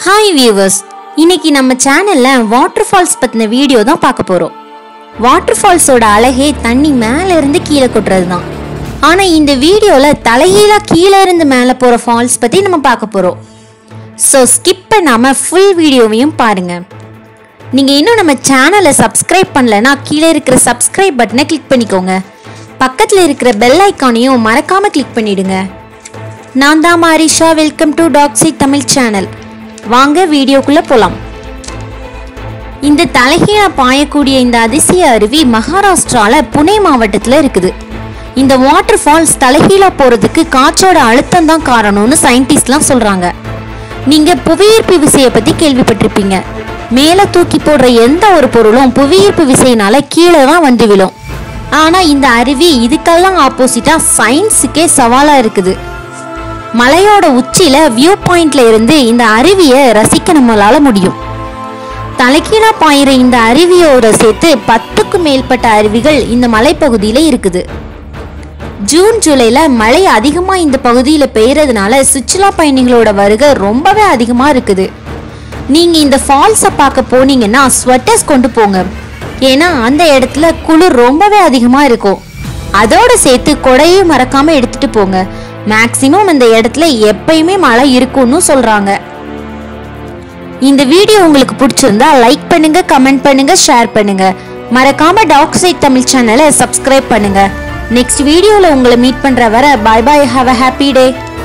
hi viewers இன்னைக்கு நம்ம சேனல்ல வாட்டர் ஃபால்ஸ் பத்தின வீடியோ தான் பார்க்க போறோம் வாட்டர் ஃபால்ஸோட அழகே தண்ணி மேல இருந்து கீழே கொட்டுறது தான் ஆனா இந்த வீடியோல தலைகீழா கீழே இருந்து மேலே போற ஃபால்ஸ் பத்தி நம்ம பார்க்க போறோம் ஸோ ஸ்கிப் பண்ணாம ஃபுல் வீடியோவையும் பாருங்க நீங்க இன்னும் நம்ம சேனலை சப்ஸ்கிரைப் பண்ணலனா கீழே இருக்கிற சப்ஸ்கிரைப் பட்டனை கிளிக் பண்ணிக்கோங்க பக்கத்துல இருக்கிற பெல் ஐக்கானையும் மறக்காம கிளிக் பண்ணிடுங்க நான் தான் Marisha welcome to taxi Tamil channel வாங்க வீடியோக்குள்ள போலாம் இந்த தலைகீழா பாயக்கூடிய இந்த அதிசய அருவி மகாராஷ்டிரால புனே மாவட்டத்துல இருக்குது இந்த வாட்டர் ஃபால்ஸ் தலைகீழா போறதுக்கு காற்றோட அழுத்தம் தான் காரணம்னு சயின்டிஸ்ட்லாம் சொல்றாங்க நீங்க புவியீர்ப்பு விசையை பத்தி கேள்விப்பட்டிருப்பீங்க மேல தூக்கி போடுற எந்த ஒரு பொருளும் புவியீர்ப்பு விசையினால கீழே தான் வந்து விழும் ஆனா இந்த அருவி இதுக்கெல்லாம் ஆப்போசிட்டா சயின்ஸுக்கே சவாலா இருக்குது மலையோட உச்சியில வியூ பாயிண்ட்ல இருந்து இந்த அருவியை ரசிக்க நம்மளால முடியும் தலைகீழா பாயிற இந்த அருவியோட சேர்த்து பத்துக்கும் மேற்பட்ட அருவிகள் இந்த மலைப்பகுதியில இருக்குது ஜூன் ஜூலைல மழை அதிகமா இந்த பகுதியில பெய்யறதுனால சுற்றுலா பயணிகளோட வருகை ரொம்பவே அதிகமா இருக்குது நீங்க இந்த ஃபால்ஸை பார்க்க போனீங்கன்னா ஸ்வெட்டர்ஸ் கொண்டு போங்க ஏன்னா அந்த இடத்துல குளிர் ரொம்பவே அதிகமா இருக்கும் அதோட சேர்த்து கொடையும் மறக்காம எடுத்துட்டு போங்க மேக்சிமம் இந்த இடத்துல எப்பயுமே மழை இருக்கும்னு சொல்றாங்க இந்த வீடியோ உங்களுக்கு பிடிச்சிருந்தா லைக் பண்ணுங்க கமெண்ட் பண்ணுங்க ஷேர் பண்ணுங்க மறக்காம டாக் சைட் தமிழ் சேனலை சப்ஸ்கிரைப் பண்ணுங்க நெக்ஸ்ட் வீடியோல உங்களை மீட் பண்ற வர bye bye have a happy day